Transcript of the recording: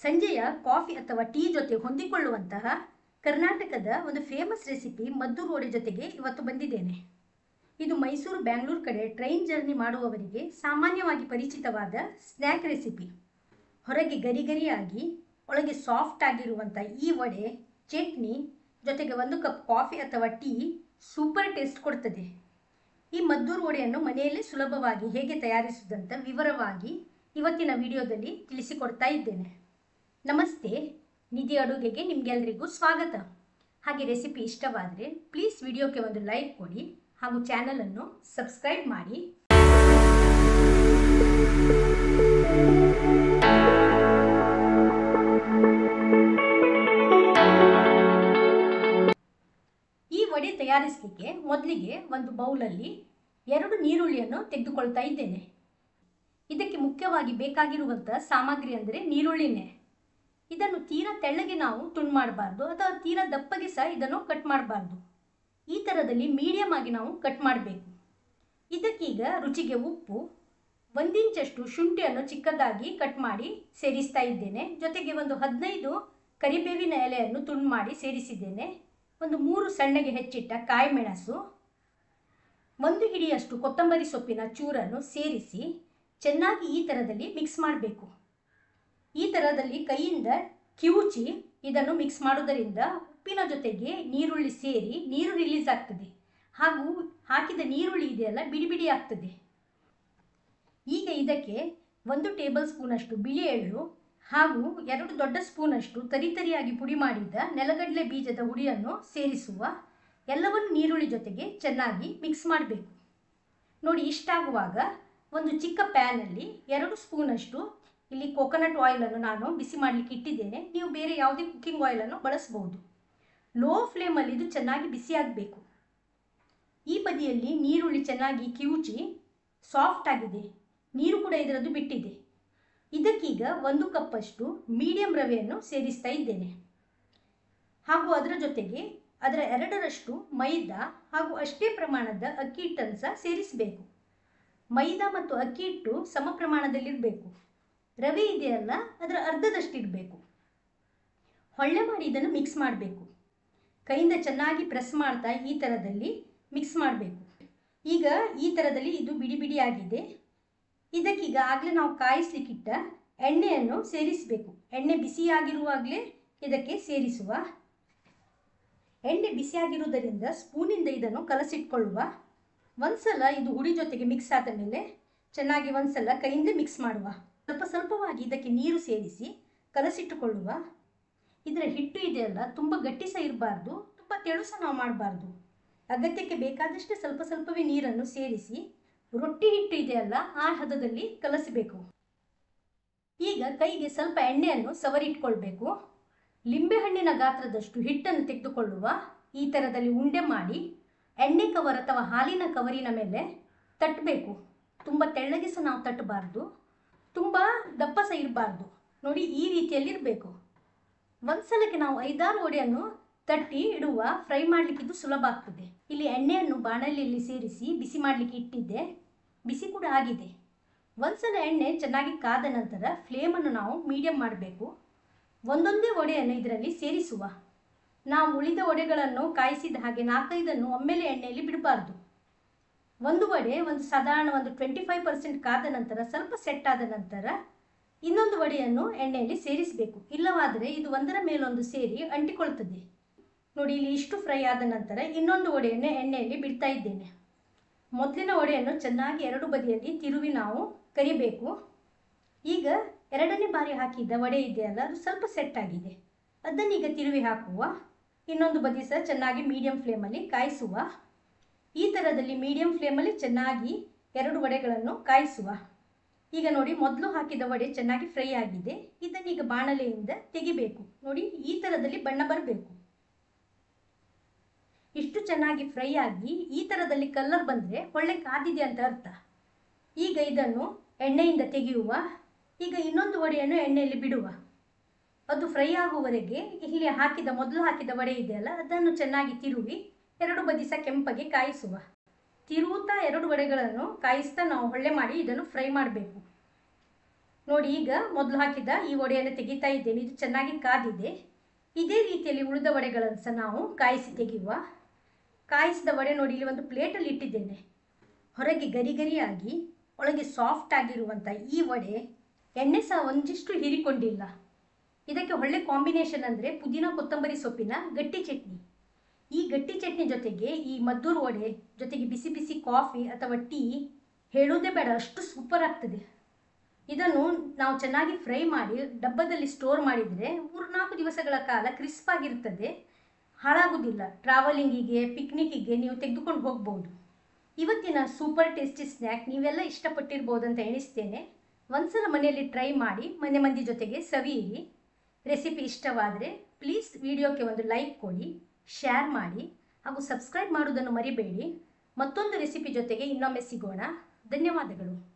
ಸಂಜೆಯ ಕಾಫಿ ಅಥವಾ ಟೀ ಜೊತೆ ಹೊಂದಿಕೊಳ್ಳುವಂತಹ ಕರ್ನಾಟಕದ ಒಂದು ಫೇಮಸ್ ರೆಸಿಪಿ ಮದ್ದೂರು ವಡೆ ಜೊತೆಗೆ ಇವತ್ತು ಬಂದಿದ್ದೇನೆ ಇದು ಮೈಸೂರು ಬ್ಯಾಂಗ್ಳೂರು ಕಡೆ ಟ್ರೈನ್ ಜರ್ನಿ ಮಾಡುವವರಿಗೆ ಸಾಮಾನ್ಯವಾಗಿ ಪರಿಚಿತವಾದ ಸ್ನ್ಯಾಕ್ ರೆಸಿಪಿ ಹೊರಗೆ ಗರಿ ಗರಿಯಾಗಿ ಒಳಗೆ ಸಾಫ್ಟ್ ಆಗಿರುವಂಥ ಈ ವಡೆ ಚಟ್ನಿ ಜೊತೆಗೆ ಒಂದು ಕಪ್ ಕಾಫಿ ಅಥವಾ ಟೀ ಸೂಪರ್ ಟೇಸ್ಟ್ ಕೊಡ್ತದೆ ಈ ಮದ್ದೂರು ವಡೆಯನ್ನು ಮನೆಯಲ್ಲಿ ಸುಲಭವಾಗಿ ಹೇಗೆ ತಯಾರಿಸುವುದಂತ ವಿವರವಾಗಿ ಇವತ್ತಿನ ವಿಡಿಯೋದಲ್ಲಿ ತಿಳಿಸಿಕೊಡ್ತಾ ಇದ್ದೇನೆ ನಮಸ್ತೆ ನಿಧಿ ಅಡುಗೆಗೆ ನಿಮಗೆಲ್ಲರಿಗೂ ಸ್ವಾಗತ ಹಾಗೆ ರೆಸಿಪಿ ಇಷ್ಟವಾದರೆ ಪ್ಲೀಸ್ ವಿಡಿಯೋಕ್ಕೆ ಒಂದು ಲೈಕ್ ಕೊಡಿ ಹಾಗೂ ಚಾನಲನ್ನು ಸಬ್ಸ್ಕ್ರೈಬ್ ಮಾಡಿ ಈ ವಡೆ ತಯಾರಿಸಲಿಕ್ಕೆ ಮೊದಲಿಗೆ ಒಂದು ಬೌಲಲ್ಲಿ ಎರಡು ನೀರುಳ್ಳಿಯನ್ನು ತೆಗೆದುಕೊಳ್ತಾ ಇದ್ದೇನೆ ಇದಕ್ಕೆ ಮುಖ್ಯವಾಗಿ ಬೇಕಾಗಿರುವಂಥ ಸಾಮಗ್ರಿ ಅಂದರೆ ನೀರುಳ್ಳಿನೇ ಇದನ್ನು ತೀರಾ ತೆಳ್ಳಗೆ ನಾವು ತುಂಡು ಮಾಡಬಾರ್ದು ಅಥವಾ ತೀರಾ ದಪ್ಪಗೆ ಸಹ ಇದನ್ನು ಕಟ್ ಮಾಡಬಾರ್ದು ಈ ಥರದಲ್ಲಿ ಮೀಡಿಯಮ್ ಆಗಿ ನಾವು ಕಟ್ ಮಾಡಬೇಕು ಇದಕ್ಕೀಗ ರುಚಿಗೆ ಉಪ್ಪು ಒಂದಿಂಚಷ್ಟು ಶುಂಠಿಯನ್ನು ಚಿಕ್ಕದಾಗಿ ಕಟ್ ಮಾಡಿ ಸೇರಿಸ್ತಾ ಇದ್ದೇನೆ ಜೊತೆಗೆ ಒಂದು ಹದಿನೈದು ಕರಿಬೇವಿನ ಎಲೆಯನ್ನು ತುಂಡು ಮಾಡಿ ಸೇರಿಸಿದ್ದೇನೆ ಒಂದು ಮೂರು ಸಣ್ಣಗೆ ಹೆಚ್ಚಿಟ್ಟ ಕಾಯಿ ಮೆಣಸು ಒಂದು ಹಿಡಿಯಷ್ಟು ಕೊತ್ತಂಬರಿ ಸೊಪ್ಪಿನ ಚೂರನ್ನು ಸೇರಿಸಿ ಚೆನ್ನಾಗಿ ಈ ಥರದಲ್ಲಿ ಮಿಕ್ಸ್ ಮಾಡಬೇಕು ಈ ಥರದಲ್ಲಿ ಕೈಯಿಂದ ಕಿವುಚಿ ಇದನ್ನು ಮಿಕ್ಸ್ ಮಾಡೋದರಿಂದ ಉಪ್ಪಿನ ಜೊತೆಗೆ ನೀರುಳ್ಳಿ ಸೇರಿ ನೀರು ರಿಲೀಸ್ ಆಗ್ತದೆ ಹಾಗೂ ಹಾಕಿದ ನೀರುಳ್ಳಿ ಇದೆಯಲ್ಲ ಬಿಡಿ ಬಿಡಿ ಆಗ್ತದೆ ಈಗ ಇದಕ್ಕೆ ಒಂದು ಟೇಬಲ್ ಸ್ಪೂನಷ್ಟು ಬಿಳಿ ಎಳ್ಳು ಹಾಗೂ ಎರಡು ದೊಡ್ಡ ಸ್ಪೂನಷ್ಟು ತರಿತರಿಯಾಗಿ ಪುಡಿ ಮಾಡಿದ ನೆಲಗಡಲೆ ಬೀಜದ ಹುಡಿಯನ್ನು ಸೇರಿಸುವ ಎಲ್ಲವನ್ನು ನೀರುಳ್ಳಿ ಜೊತೆಗೆ ಚೆನ್ನಾಗಿ ಮಿಕ್ಸ್ ಮಾಡಬೇಕು ನೋಡಿ ಇಷ್ಟಾಗುವಾಗ ಒಂದು ಚಿಕ್ಕ ಪ್ಯಾನಲ್ಲಿ ಎರಡು ಸ್ಪೂನಷ್ಟು ಇಲ್ಲಿ ಕೋಕೋನಟ್ ಆಯಿಲನ್ನು ನಾನು ಬಿಸಿ ಮಾಡಲಿಕ್ಕೆ ಇಟ್ಟಿದ್ದೇನೆ ನೀವು ಬೇರೆ ಯಾವುದೇ ಕುಕ್ಕಿಂಗ್ ಆಯಿಲನ್ನು ಬಳಸ್ಬೋದು ಲೋ ಫ್ಲೇಮಲ್ಲಿ ಇದು ಚೆನ್ನಾಗಿ ಬಿಸಿಯಾಗಬೇಕು ಈ ಬದಿಯಲ್ಲಿ ನೀರುಳ್ಳಿ ಚೆನ್ನಾಗಿ ಕಿವುಚಿ ಸಾಫ್ಟ್ ಆಗಿದೆ ನೀರು ಕೂಡ ಇದರದ್ದು ಬಿಟ್ಟಿದೆ ಇದಕ್ಕೀಗ ಒಂದು ಕಪ್ಪಷ್ಟು ಮೀಡಿಯಂ ರವೆಯನ್ನು ಸೇರಿಸ್ತಾ ಇದ್ದೇನೆ ಹಾಗೂ ಅದರ ಜೊತೆಗೆ ಅದರ ಎರಡರಷ್ಟು ಮೈದಾ ಹಾಗೂ ಅಷ್ಟೇ ಪ್ರಮಾಣದ ಅಕ್ಕಿ ಹಿಟ್ಟನ್ನು ಸಹ ಸೇರಿಸಬೇಕು ಮೈದಾ ಮತ್ತು ಅಕ್ಕಿ ಹಿಟ್ಟು ಸಮ ಪ್ರಮಾಣದಲ್ಲಿರಬೇಕು ರವೆ ಇದೆಯಲ್ಲ ಅದರ ಅರ್ಧದಷ್ಟು ಇರಬೇಕು ಹೊಳ್ಳೆ ಮಾಡಿ ಇದನ್ನು ಮಿಕ್ಸ್ ಮಾಡಬೇಕು ಕೈಯಿಂದ ಚೆನ್ನಾಗಿ ಪ್ರೆಸ್ ಮಾಡ್ತಾ ಈ ಥರದಲ್ಲಿ ಮಿಕ್ಸ್ ಮಾಡಬೇಕು ಈಗ ಈ ಥರದಲ್ಲಿ ಇದು ಬಿಡಿ ಬಿಡಿ ಆಗಿದೆ ಇದಕ್ಕೀಗ ಆಗಲೇ ನಾವು ಕಾಯಿಸ್ಲಿಕ್ಕಿಟ್ಟ ಎಣ್ಣೆಯನ್ನು ಸೇರಿಸಬೇಕು ಎಣ್ಣೆ ಬಿಸಿಯಾಗಿರುವಾಗಲೇ ಇದಕ್ಕೆ ಸೇರಿಸುವ ಎಣ್ಣೆ ಬಿಸಿಯಾಗಿರುವುದರಿಂದ ಸ್ಪೂನಿಂದ ಇದನ್ನು ಕಲಸಿಟ್ಕೊಳ್ಳುವ ಒಂದ್ಸಲ ಇದು ಹುಡಿ ಜೊತೆಗೆ ಮಿಕ್ಸ್ ಆದ ಮೇಲೆ ಚೆನ್ನಾಗಿ ಒಂದ್ಸಲ ಕೈಯಿಂದ ಮಿಕ್ಸ್ ಮಾಡುವ ಸ್ವಲ್ಪ ಸ್ವಲ್ಪವಾಗಿ ಇದಕ್ಕೆ ನೀರು ಸೇರಿಸಿ ಕಲಸಿಟ್ಟುಕೊಳ್ಳುವ ಇದರ ಹಿಟ್ಟು ಇದೆಯಲ್ಲ ತುಂಬ ಗಟ್ಟಿ ಸಹ ಇರಬಾರ್ದು ತುಂಬ ತೆಳು ಸಹ ನಾವು ಮಾಡಬಾರ್ದು ಅಗತ್ಯಕ್ಕೆ ಬೇಕಾದಷ್ಟೇ ಸ್ವಲ್ಪ ಸ್ವಲ್ಪವೇ ನೀರನ್ನು ಸೇರಿಸಿ ರೊಟ್ಟಿ ಹಿಟ್ಟು ಇದೆಯಲ್ಲ ಆ ಹದದಲ್ಲಿ ಕಲಸಬೇಕು ಈಗ ಕೈಗೆ ಸ್ವಲ್ಪ ಎಣ್ಣೆಯನ್ನು ಸವರಿಟ್ಕೊಳ್ಬೇಕು ಲಿಂಬೆಹಣ್ಣಿನ ಗಾತ್ರದಷ್ಟು ಹಿಟ್ಟನ್ನು ತೆಗೆದುಕೊಳ್ಳುವ ಈ ಥರದಲ್ಲಿ ಉಂಡೆ ಮಾಡಿ ಎಣ್ಣೆ ಕವರ್ ಅಥವಾ ಹಾಲಿನ ಕವರಿನ ಮೇಲೆ ತಟ್ಟಬೇಕು ತುಂಬ ತೆಳ್ಳಗೆ ಸಹ ನಾವು ತಟ್ಟಬಾರ್ದು ತುಂಬ ದಪ್ಪ ಸಹ ಇರಬಾರ್ದು ನೋಡಿ ಈ ರೀತಿಯಲ್ಲಿ ಇರಬೇಕು ಒಂದ್ಸಲಕ್ಕೆ ನಾವು ಐದಾರು ಒಡೆಯನ್ನು ತಟ್ಟಿ ಇಡುವ ಫ್ರೈ ಮಾಡಲಿಕ್ಕೆ ಇದು ಸುಲಭ ಆಗ್ತದೆ ಇಲ್ಲಿ ಎಣ್ಣೆಯನ್ನು ಬಾಣಲಿಯಲ್ಲಿ ಸೇರಿಸಿ ಬಿಸಿ ಮಾಡಲಿಕ್ಕೆ ಇಟ್ಟಿದ್ದೆ ಬಿಸಿ ಕೂಡ ಆಗಿದೆ ಒಂದ್ಸಲ ಎಣ್ಣೆ ಚೆನ್ನಾಗಿ ಕಾದ ನಂತರ ಫ್ಲೇಮನ್ನು ನಾವು ಮೀಡಿಯಮ್ ಮಾಡಬೇಕು ಒಂದೊಂದೇ ಒಡೆಯನ್ನು ಇದರಲ್ಲಿ ಸೇರಿಸುವ ನಾವು ಉಳಿದ ಒಡೆಗಳನ್ನು ಕಾಯಿಸಿದ ಹಾಗೆ ನಾಲ್ಕೈದನ್ನು ಒಮ್ಮೆಲೆ ಎಣ್ಣೆಯಲ್ಲಿ ಬಿಡಬಾರ್ದು ಒಂದು ವಡೆ ಒಂದು ಸಾಧಾರಣ ಒಂದು ಟ್ವೆಂಟಿ ಫೈವ್ ಪರ್ಸೆಂಟ್ ಕಾದ ನಂತರ ಸ್ವಲ್ಪ ಸೆಟ್ ಆದ ನಂತರ ಇನ್ನೊಂದು ವಡೆಯನ್ನು ಎಣ್ಣೆಯಲ್ಲಿ ಸೇರಿಸಬೇಕು ಇಲ್ಲವಾದರೆ ಇದು ಒಂದರ ಮೇಲೊಂದು ಸೇರಿ ಅಂಟಿಕೊಳ್ತದೆ ನೋಡಿ ಇಲ್ಲಿ ಇಷ್ಟು ಫ್ರೈ ಆದ ನಂತರ ಇನ್ನೊಂದು ವಡೆಯನ್ನು ಎಣ್ಣೆಯಲ್ಲಿ ಬಿಡ್ತಾ ಇದ್ದೇನೆ ಮೊದಲಿನ ವಡೆಯನ್ನು ಚೆನ್ನಾಗಿ ಎರಡು ಬದಿಯಲ್ಲಿ ತಿರುವಿ ನಾವು ಕರಿಬೇಕು ಈಗ ಎರಡನೇ ಬಾರಿ ಹಾಕಿದ್ದ ವಡೆ ಇದೆಯಲ್ಲ ಅದು ಸ್ವಲ್ಪ ಸೆಟ್ ಆಗಿದೆ ಅದನ್ನೀಗ ತಿರುವಿ ಹಾಕುವ ಇನ್ನೊಂದು ಬದಿ ಸಹ ಚೆನ್ನಾಗಿ ಮೀಡಿಯಂ ಫ್ಲೇಮಲ್ಲಿ ಕಾಯಿಸುವ ಈ ಥರದಲ್ಲಿ ಮೀಡಿಯಂ ಫ್ಲೇಮಲ್ಲಿ ಚೆನ್ನಾಗಿ ಎರಡು ವಡೆಗಳನ್ನು ಕಾಯಿಸುವ ಈಗ ನೋಡಿ ಮೊದಲು ಹಾಕಿದ ವಡೆ ಚೆನ್ನಾಗಿ ಫ್ರೈ ಆಗಿದೆ ಇದನ್ನೀಗ ಬಾಣಲೆಯಿಂದ ತೆಗಿಬೇಕು ನೋಡಿ ಈ ಥರದಲ್ಲಿ ಬಣ್ಣ ಬರಬೇಕು ಇಷ್ಟು ಚೆನ್ನಾಗಿ ಫ್ರೈ ಆಗಿ ಈ ಥರದಲ್ಲಿ ಕಲರ್ ಬಂದರೆ ಒಳ್ಳೆ ಕಾದಿದೆ ಅಂತ ಅರ್ಥ ಈಗ ಇದನ್ನು ಎಣ್ಣೆಯಿಂದ ತೆಗೆಯುವ ಈಗ ಇನ್ನೊಂದು ವಡೆಯನ್ನು ಎಣ್ಣೆಯಲ್ಲಿ ಬಿಡುವ ಅದು ಫ್ರೈ ಆಗುವವರೆಗೆ ಇಲ್ಲಿ ಹಾಕಿದ ಮೊದಲು ಹಾಕಿದ ವಡೆ ಇದೆಯಲ್ಲ ಅದನ್ನು ಚೆನ್ನಾಗಿ ತಿರುವಿ ಎರಡು ಬದಿ ಸಹ ಕೆಂಪಗೆ ಕಾಯಿಸುವ ತಿರುವುತ್ತಾ ಎರಡು ವಡೆಗಳನ್ನು ಕಾಯಿಸ್ತಾ ನಾವು ಹೊಳ್ಳೆ ಮಾಡಿ ಇದನ್ನು ಫ್ರೈ ಮಾಡಬೇಕು ನೋಡಿ ಈಗ ಮೊದಲು ಹಾಕಿದ ಈ ವಡೆಯನ್ನು ತೆಗಿತಾ ಇದ್ದೇನೆ ಇದು ಚೆನ್ನಾಗಿ ಕಾದಿದೆ ಇದೇ ರೀತಿಯಲ್ಲಿ ಉಳಿದ ವಡೆಗಳನ್ನು ಸಹ ನಾವು ಕಾಯಿಸಿ ತೆಗೆಯುವ ಕಾಯಿಸಿದ ವಡೆ ನೋಡಿ ಇಲ್ಲಿ ಒಂದು ಪ್ಲೇಟಲ್ಲಿ ಇಟ್ಟಿದ್ದೇನೆ ಹೊರಗೆ ಗರಿ ಗರಿಯಾಗಿ ಒಳಗೆ ಸಾಫ್ಟ್ ಆಗಿರುವಂಥ ಈ ವಡೆ ಎಣ್ಣೆ ಸಹ ಒಂದಿಷ್ಟು ಹೀರಿಕೊಂಡಿಲ್ಲ ಇದಕ್ಕೆ ಒಳ್ಳೆ ಕಾಂಬಿನೇಷನ್ ಅಂದರೆ ಪುದೀನ ಕೊತ್ತಂಬರಿ ಸೊಪ್ಪಿನ ಗಟ್ಟಿ ಚಟ್ನಿ ಈ ಗಟ್ಟಿ ಚಟ್ನಿ ಜೊತೆಗೆ ಈ ಮದ್ದೂರು ವಡೆ ಜೊತೆಗೆ ಬಿಸಿ ಬಿಸಿ ಕಾಫಿ ಅಥವಾ ಟೀ ಹೇಳೋದೇ ಬೇಡ ಅಷ್ಟು ಸೂಪರ್ ಆಗ್ತದೆ ಇದನ್ನು ನಾವು ಚೆನ್ನಾಗಿ ಫ್ರೈ ಮಾಡಿ ಡಬ್ಬದಲ್ಲಿ ಸ್ಟೋರ್ ಮಾಡಿದರೆ ಮೂರ್ನಾಲ್ಕು ದಿವಸಗಳ ಕಾಲ ಕ್ರಿಸ್ಪ್ ಆಗಿರ್ತದೆ ಹಾಳಾಗುವುದಿಲ್ಲ ಟ್ರಾವೆಲಿಂಗಿಗೆ ಪಿಕ್ನಿಕ್ಕಿಗೆ ನೀವು ತೆಗೆದುಕೊಂಡು ಹೋಗ್ಬೋದು ಇವತ್ತಿನ ಸೂಪರ್ ಟೇಸ್ಟಿ ಸ್ನ್ಯಾಕ್ ನೀವೆಲ್ಲ ಇಷ್ಟಪಟ್ಟಿರ್ಬೋದು ಅಂತ ಎಣಿಸ್ತೇನೆ ಒಂದ್ಸಲ ಮನೆಯಲ್ಲಿ ಟ್ರೈ ಮಾಡಿ ಮನೆ ಮಂದಿ ಜೊತೆಗೆ ಸವಿಯಿರಿ ರೆಸಿಪಿ ಇಷ್ಟವಾದರೆ ಪ್ಲೀಸ್ ವಿಡಿಯೋಕ್ಕೆ ಒಂದು ಲೈಕ್ ಕೊಡಿ ಶೇರ್ ಮಾಡಿ ಹಾಗೂ ಸಬ್ಸ್ಕ್ರೈಬ್ ಮಾಡುವುದನ್ನು ಮರಿಬೇಡಿ ಮತ್ತೊಂದು ರೆಸಿಪಿ ಜೊತೆಗೆ ಇನ್ನೊಮ್ಮೆ ಸಿಗೋಣ ಧನ್ಯವಾದಗಳು